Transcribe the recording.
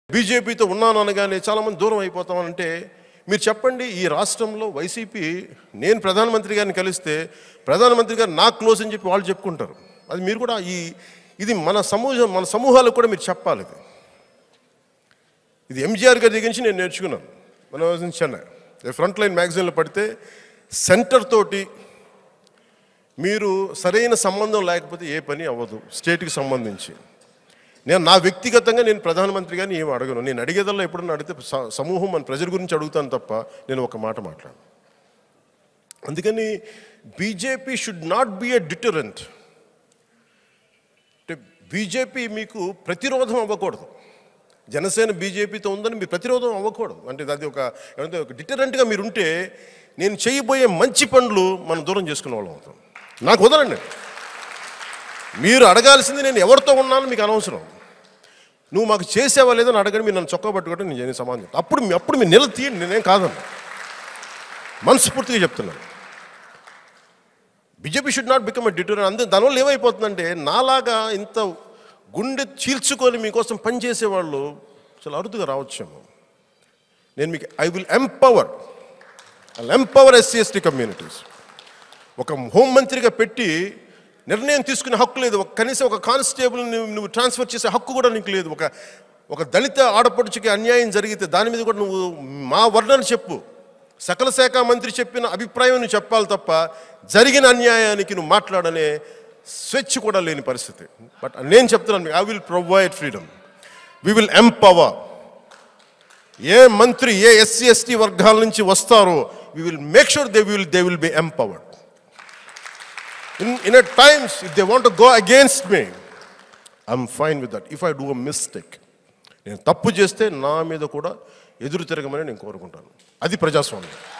బీజేపీతో ఉన్నాను అనగానే చాలామంది దూరం అయిపోతామనంటే మీరు చెప్పండి ఈ రాష్ట్రంలో వైసీపీ నేను ప్రధానమంత్రి గారిని కలిస్తే ప్రధానమంత్రి గారు నాకు క్లోజ్ అని చెప్పి వాళ్ళు చెప్పుకుంటారు అది మీరు కూడా ఈ ఇది మన సమూహం మన సమూహాలకు కూడా మీరు చెప్పాలి ఇది ఇది ఎంజీఆర్ గారి దగ్గర నుంచి నేను నేర్చుకున్నాను మన was in Chennai front line మ్యాగజైన్లో పడితే సెంటర్ తోటి మీరు సరైన సంబంధం లేకపోతే ఏ పని అవ్వదు స్టేట్కి సంబంధించి నేను నా వ్యక్తిగతంగా నేను ప్రధానమంత్రి గారిని ఏమి అడగను నేను అడిగేదల్లా ఎప్పుడన్నా అడిగితే స- సమూహం మన ప్రజల గురించి అడుగుతాను తప్ప నేను ఒక మాట మాట్లాడను అందుకని BJP should not be a deterrent అంటే బీజేపీ మీకు ప్రతిరోధం అవ్వకూడదు జనసేన బీజేపీతో ఉందని మీరు ప్రతిరోధం అవ్వకూడదు అంటే అది ఒక ఏమంటే ఒక డిటరెంట్గా మీరు ఉంటే నేను చేయబోయే మంచి పనులు మనం దూరం చేసుకునే వాళ్ళం అవుతాం నాకు వదలండి మీరు అడగాల్సింది నేను ఎవరితో ఉన్నాను మీకు అనవసరం నువ్వు మాకు చేసావా లేదని అడగండి మీరు నన్ను చొక్కా పట్టుకుంటే నేను చేయని సమాధానం చెప్తాను. అప్పుడు మీ- అప్పుడు మీరు నిల తీయండి నేనేం కాదన్నా మనస్ఫూర్తిగా చెప్తున్నాను BJP should not become a detour అంతే దానివల్ల ఏమైపోతుందంటే నాలాగా ఇంత గుండె చీల్చుకొని మీకోసం పనిచేసే వాళ్ళు చాలా అరుదుగా రావచ్చేమో నేను మీకు I will empower I empower SC ST communities ఒక హోంమంత్రిగా పెట్టి నిర్ణయం తీసుకునే హక్కు లేదు ఒక కనీసం ఒక కానిస్టేబుల్ నువ్వు ట్రాన్స్ఫర్ చేసే హక్కు కూడా నీకు లేదు ఒక ఒక దళిత ఆడపడుచుకి అన్యాయం జరిగితే దాని మీద కూడా నువ్వు మా వర్ణన చెప్పు సకల శాఖ మంత్రి చెప్పిన అభిప్రాయం నువ్వు చెప్పాలి తప్ప జరిగిన అన్యాయానికి నువ్వు మాట్లాడనే స్వేచ్ఛ కూడా లేని పరిస్థితి బట్ నేను చెప్తున్నాను I will provide freedom we will empower ఏ మంత్రి ఏ ఎస్సీ ఎస్టీ వర్గాల నుంచి వస్తారో we will make sure they will they will be empowered in in a times if they want go against me I'm fine with that if I do a mistake నేను తప్పు చేస్తే నా మీద కూడా ఎదురు తిరగమని నేను కోరుకుంటాను అది ప్రజాస్వామ్యం